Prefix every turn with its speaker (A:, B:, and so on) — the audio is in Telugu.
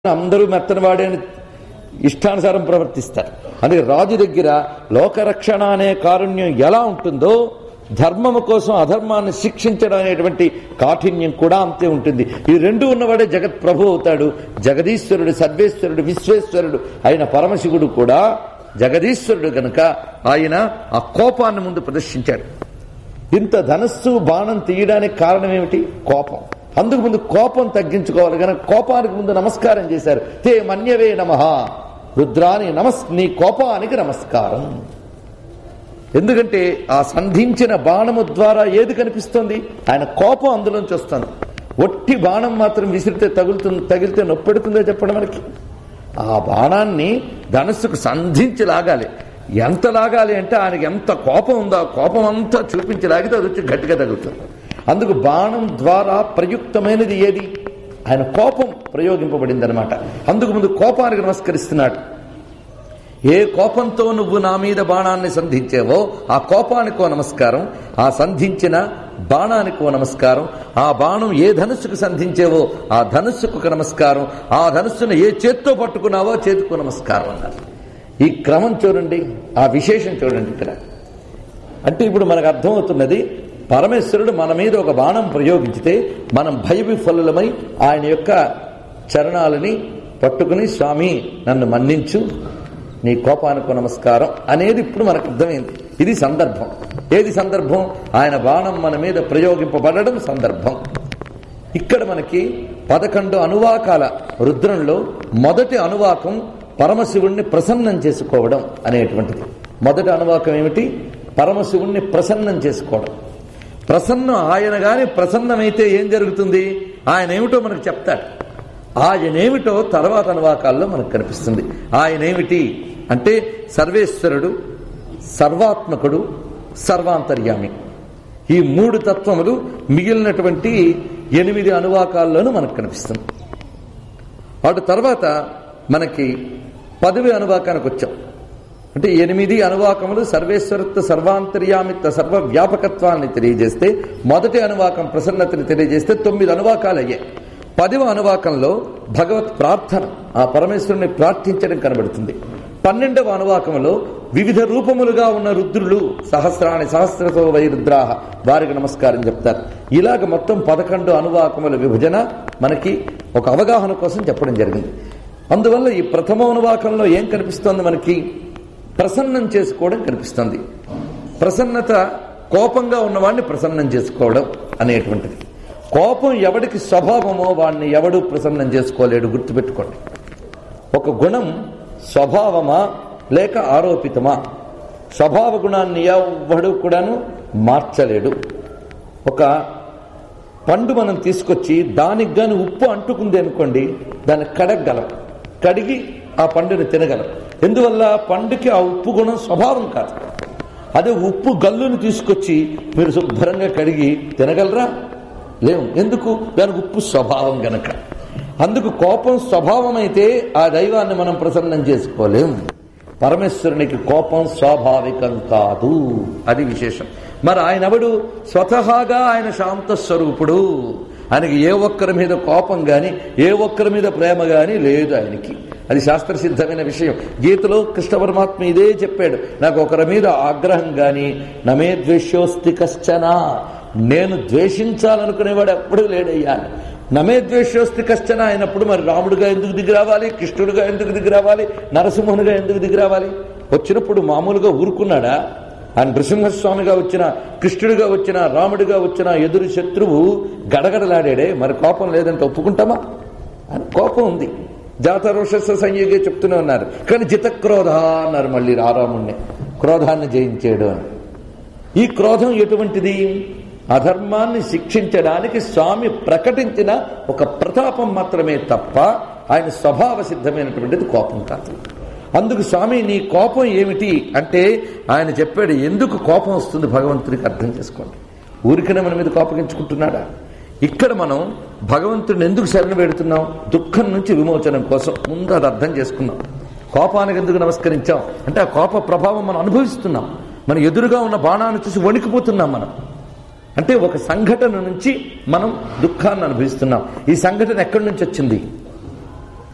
A: అందరూ మెత్తని వాడే అని ఇష్టానుసారం ప్రవర్తిస్తారు అందుకే రాజు దగ్గర లోకరక్షణ అనే కారుణ్యం ఎలా ఉంటుందో ధర్మము కోసం అధర్మాన్ని శిక్షించడం అనేటువంటి కాఠిన్యం కూడా అంతే ఉంటుంది ఈ రెండు ఉన్నవాడే జగత్ ప్రభు అవుతాడు జగదీశ్వరుడు సర్వేశ్వరుడు విశ్వేశ్వరుడు అయిన పరమశివుడు కూడా జగదీశ్వరుడు గనుక ఆయన ఆ కోపాన్ని ముందు ప్రదర్శించాడు ఇంత ధనస్సు బాణం తీయడానికి కారణం ఏమిటి కోపం అందుకు ముందు కోపం తగ్గించుకోవాలి కనుక కోపానికి ముందు నమస్కారం చేశారు తే మన్యవే నమ రుద్రాని నమస్ నీ కోపానికి నమస్కారం ఎందుకంటే ఆ సంధించిన బాణము ద్వారా ఏది కనిపిస్తుంది ఆయన కోపం అందులోంచి వస్తుంది ఒట్టి బాణం మాత్రం విసిరితే తగులుతుంది తగిలితే నొప్పెడుతుందో చెప్పడం మనకి ఆ బాణాన్ని ధనస్సుకు సంధించి లాగాలి ఎంత లాగాలి అంటే ఆయనకి ఎంత కోపం ఉందో ఆ కోపం అంతా చూపించి లాగితే అది వచ్చి గట్టిగా తగులుతుంది అందుకు బాణం ద్వారా ప్రయుక్తమైనది ఏది ఆయన కోపం ప్రయోగింపబడింది అనమాట అందుకు ముందు కోపానికి నమస్కరిస్తున్నాడు ఏ కోపంతో నువ్వు నా మీద బాణాన్ని సంధించావో ఆ కోపానికో నమస్కారం ఆ సంధించిన బాణానికో నమస్కారం ఆ బాణం ఏ ధనుస్సుకు సంధించేవో ఆ ధనుస్సుకు ఒక నమస్కారం ఆ ధనుస్సును ఏ చేత్తో పట్టుకున్నావో చేతికో నమస్కారం అన్నారు ఈ క్రమం చూడండి ఆ విశేషం చూడండి ఇక్కడ అంటే ఇప్పుడు మనకు అర్థమవుతున్నది పరమేశ్వరుడు మన మీద ఒక బాణం ప్రయోగించితే మనం భయవిఫలులమై ఆయన యొక్క చరణాలని పట్టుకుని స్వామి నన్ను మన్నించు నీ కోపానికి నమస్కారం అనేది ఇప్పుడు మనకు అర్థమైంది ఇది సందర్భం ఏది సందర్భం ఆయన బాణం మన మీద ప్రయోగింపబడడం సందర్భం ఇక్కడ మనకి పదకొండు అనువాకాల రుద్రంలో మొదటి అనువాకం పరమశివుణ్ణి ప్రసన్నం చేసుకోవడం అనేటువంటిది మొదటి అనువాకం ఏమిటి పరమశివుణ్ణి ప్రసన్నం చేసుకోవడం ప్రసన్నం ఆయన గాని ప్రసన్నమైతే ఏం జరుగుతుంది ఆయన ఏమిటో మనకు చెప్తాడు ఆయనేమిటో తర్వాత అనువాకాల్లో మనకు కనిపిస్తుంది ఆయనేమిటి అంటే సర్వేశ్వరుడు సర్వాత్మకుడు సర్వాంతర్యామి ఈ మూడు తత్వములు మిగిలినటువంటి ఎనిమిది అనువాకాల్లోనూ మనకు కనిపిస్తుంది అటు తర్వాత మనకి పదవి అనువాకానికి వచ్చాం అంటే ఎనిమిది అనువాకములు సర్వేశ్వరత్వ సర్వాంతర్యామిత్వ సర్వ వ్యాపకత్వాన్ని తెలియజేస్తే మొదటి అనువాకం ప్రసన్నతని తెలియజేస్తే తొమ్మిది అనువాకాలు అయ్యాయి పదవ అనువాకంలో భగవత్ ప్రార్థన ఆ పరమేశ్వరుని ప్రార్థించడం కనబడుతుంది పన్నెండవ అనువాకంలో వివిధ రూపములుగా ఉన్న రుద్రులు సహస్రాని సహస్రతో వై రుద్రాహ వారికి నమస్కారం చెప్తారు ఇలాగ మొత్తం పదకొండు అనువాకముల విభజన మనకి ఒక అవగాహన కోసం చెప్పడం జరిగింది అందువల్ల ఈ ప్రథమ అనువాకంలో ఏం కనిపిస్తోంది మనకి ప్రసన్నం చేసుకోవడం కనిపిస్తుంది ప్రసన్నత కోపంగా ఉన్నవాడిని ప్రసన్నం చేసుకోవడం అనేటువంటిది కోపం ఎవడికి స్వభావమో వాడిని ఎవడు ప్రసన్నం చేసుకోలేడు గుర్తుపెట్టుకోండి ఒక గుణం స్వభావమా లేక ఆరోపితమా స్వభావ గుణాన్ని ఎవడు కూడాను మార్చలేడు ఒక పండు మనం తీసుకొచ్చి దానికి గాని ఉప్పు అంటుకుంది అనుకోండి దాన్ని కడగలం కడిగి ఆ పండుని తినగలం ఎందువల్ల పండుకి ఆ ఉప్పు గుణం స్వభావం కాదు అదే ఉప్పు గల్లుని తీసుకొచ్చి మీరు శుభ్రంగా కడిగి తినగలరా లేవు ఎందుకు దానికి ఉప్పు స్వభావం గనక అందుకు కోపం స్వభావం అయితే ఆ దైవాన్ని మనం ప్రసన్నం చేసుకోలేం పరమేశ్వరునికి కోపం స్వాభావికం కాదు అది విశేషం మరి ఆయన ఎవడు స్వతహాగా ఆయన శాంత స్వరూపుడు ఆయనకి ఏ ఒక్కరి మీద కోపం గాని ఏ ఒక్కరి మీద ప్రేమ గాని లేదు ఆయనకి అది శాస్త్రసిద్ధమైన విషయం గీతలో కృష్ణ పరమాత్మ ఇదే చెప్పాడు నాకు ఒకరి మీద ఆగ్రహం గాని నమే ద్వేషోస్తి కశ్చన నేను ద్వేషించాలనుకునేవాడు ఎప్పుడు లేడయ్యా నమే ద్వేషోస్తి కష్టన అయినప్పుడు మరి రాముడుగా ఎందుకు దిగి రావాలి కృష్ణుడుగా ఎందుకు దిగి రావాలి నరసింహునిగా ఎందుకు దిగి రావాలి వచ్చినప్పుడు మామూలుగా ఊరుకున్నాడా ఆ నృసింహస్వామిగా వచ్చిన కృష్ణుడిగా వచ్చిన రాముడిగా వచ్చిన ఎదురు శత్రువు గడగడలాడాడే మరి కోపం లేదంటే ఒప్పుకుంటామా అని కోపం ఉంది జాతరోషస్వ సంయోగే చెప్తూనే ఉన్నారు కానీ జితక్రోధ అన్నారు మళ్ళీ రారాముణ్ణి క్రోధాన్ని జయించాడు అని ఈ క్రోధం ఎటువంటిది అధర్మాన్ని శిక్షించడానికి స్వామి ప్రకటించిన ఒక ప్రతాపం మాత్రమే తప్ప ఆయన స్వభావ సిద్ధమైనటువంటిది కోపం కాదు అందుకు స్వామి నీ కోపం ఏమిటి అంటే ఆయన చెప్పాడు ఎందుకు కోపం వస్తుంది భగవంతుడికి అర్థం చేసుకోండి ఊరికనే మన మీద కోపగించుకుంటున్నాడా ఇక్కడ మనం భగవంతుడిని ఎందుకు శరణ పెడుతున్నాం దుఃఖం నుంచి విమోచనం కోసం ముందు అది అర్థం చేసుకున్నాం కోపానికి ఎందుకు నమస్కరించాం అంటే ఆ కోప ప్రభావం మనం అనుభవిస్తున్నాం మన ఎదురుగా ఉన్న బాణాన్ని చూసి వణికిపోతున్నాం మనం అంటే ఒక సంఘటన నుంచి మనం దుఃఖాన్ని అనుభవిస్తున్నాం ఈ సంఘటన ఎక్కడి నుంచి వచ్చింది